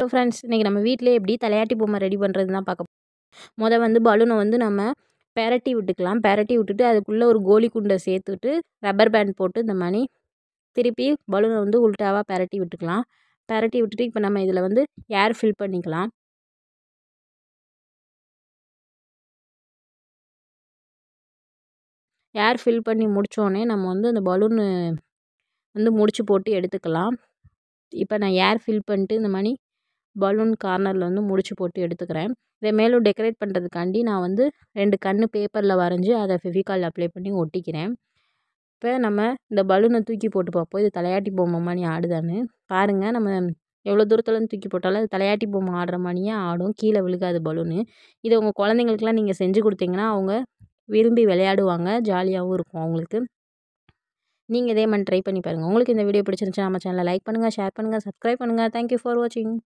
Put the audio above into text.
வணக்கம் ஃப்ரெண்ட்ஸ் இன்றைக்கி நம்ம வீட்டிலே எப்படி தலையாட்டி பொம்மை ரெடி பண்ணுறது தான் பார்க்க மொதல் வந்து பலூனை வந்து நம்ம பெரட்டி விட்டுக்கலாம் பெரட்டி விட்டுட்டு அதுக்குள்ளே ஒரு கோலி குண்டை சேர்த்துட்டு ரப்பர் பேண்ட் போட்டு இந்த மாதிரி திருப்பி பலூனை வந்து உல்ட்டாவாக பெரட்டி விட்டுக்கலாம் பெரட்டி விட்டுட்டு இப்போ நம்ம இதில் வந்து ஏர் ஃபில் பண்ணிக்கலாம் ஏர் ஃபில் பண்ணி முடித்தோடனே நம்ம வந்து அந்த பலூனு வந்து முடிச்சு போட்டு எடுத்துக்கலாம் இப்போ நான் ஏர் ஃபில் பண்ணிட்டு இந்த மாதிரி பலூன் கார்னரில் வந்து முடிச்சு போட்டு எடுத்துக்கிறேன் இதை மேலும் டெக்கரேட் பண்ணுறதுக்காண்டி நான் வந்து ரெண்டு கண் பேப்பரில் வரைஞ்சி அதை ஃபெவிகால் அப்ளை பண்ணி ஒட்டிக்கிறேன் இப்போ நம்ம இந்த பலூனை தூக்கி போட்டு பார்ப்போம் இது தலையாட்டி பொம்மை மாதிரி ஆடுதான்னு பாருங்கள் நம்ம எவ்வளோ தூரத்துலேருந்து தூக்கி போட்டாலும் அது தலையாட்டி பொம்மை ஆடுற மாதிரியே ஆடும் கீழே விழுகாது பலூனு இதை உங்கள் குழந்தைங்களுக்குலாம் நீங்கள் செஞ்சு கொடுத்தீங்கன்னா அவங்க விரும்பி விளையாடுவாங்க ஜாலியாகவும் இருக்கும் அவங்களுக்கு நீங்கள் இதே மாதிரி ட்ரை பண்ணி பாருங்கள் உங்களுக்கு இந்த வீடியோ பிடிச்சிருந்துச்சுன்னா நம்ம சேனலை லைக் பண்ணுங்கள் ஷேர் பண்ணுங்கள் சப்ஸ்கிரைப் பண்ணுங்கள் தேங்க்யூ ஃபார் வாட்சிங்